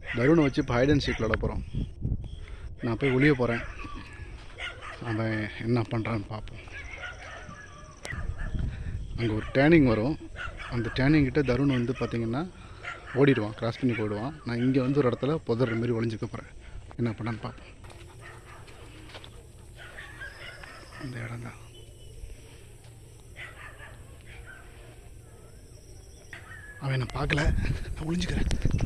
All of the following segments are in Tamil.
தருணை வச்சு இப்போ ஹைட் அண்ட் சீக் விளாட போகிறோம் நான் போய் ஒளிய போகிறேன் அவன் என்ன பண்ணுறான்னு பார்ப்போம் அங்கே ஒரு டேர்னிங் வரும் அந்த டேர்னிங் கிட்ட தருண் வந்து பார்த்தீங்கன்னா ஓடிடுவான் கிராஸ் பண்ணி போயிடுவான் நான் இங்கே வந்து ஒரு இடத்துல புதற மாதிரி ஒளிஞ்சுக்க போகிறேன் என்ன பண்ணான்னு பார்ப்போம் அந்த இடம் தான் அவன் என்னை பார்க்கல நான் ஒளிஞ்சுக்கிறேன்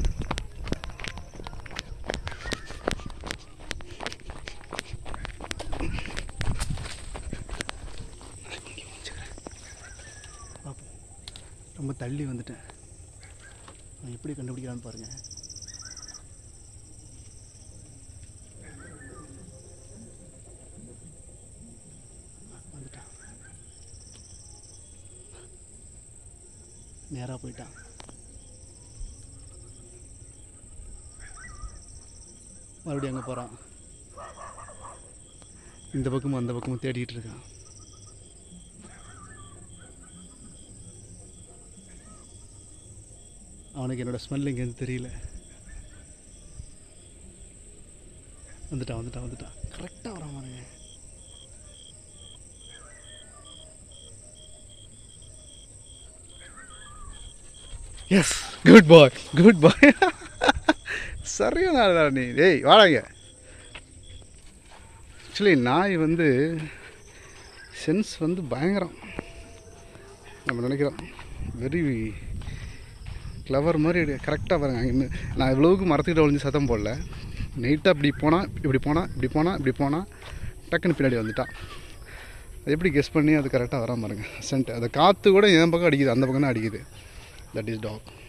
இங்கே ஒளிஞ்சுக்கிறேன். பார்ப்போம் ரொம்ப தள்ளி வந்துட்டேன் அவன் எப்படி கண்டுபிடிக்கிறான்னு பாருங்க வந்துட்டான் நேராக போயிட்டான் மறுபடியும் அங்கே போகிறான் இந்த பக்கமும் அந்த பக்கமும் தேடிட்டு இருக்கான் அவனுக்கு என்னோட ஸ்மெல் எங்கேருந்து தெரியல வந்துட்டான் வந்துட்டான் வந்துட்டான் கரெக்டாக வரான் பாருங்க yes good boy good boy சரியான ஆளுடா நீ டேய் வாடாங்க ஆக்சுவலி நாய் வந்து சென்ஸ் வந்து பயங்கரம் நம்ம நினைக்கிறோம் வெரி கிளவர் மாதிரி கரெக்டாக பாருங்க அங்கே நான் இவ்வளவுக்கு மரத்துக்கிட்ட ஒளிஞ்சு சத்தம் போடல நைட்டாக இப்படி போனால் இப்படி போனால் இப்படி போனால் இப்படி போனால் டக்குன்னு பின்னாடி வந்துட்டான் அது எப்படி கெஸ் பண்ணி அது கரெக்டாக வராம பாருங்க சென்ட் அந்த காற்று கூட என் பக்கம் அடிக்குது அந்த பக்கம் தான் அடிக்குது தட் இஸ் டாக்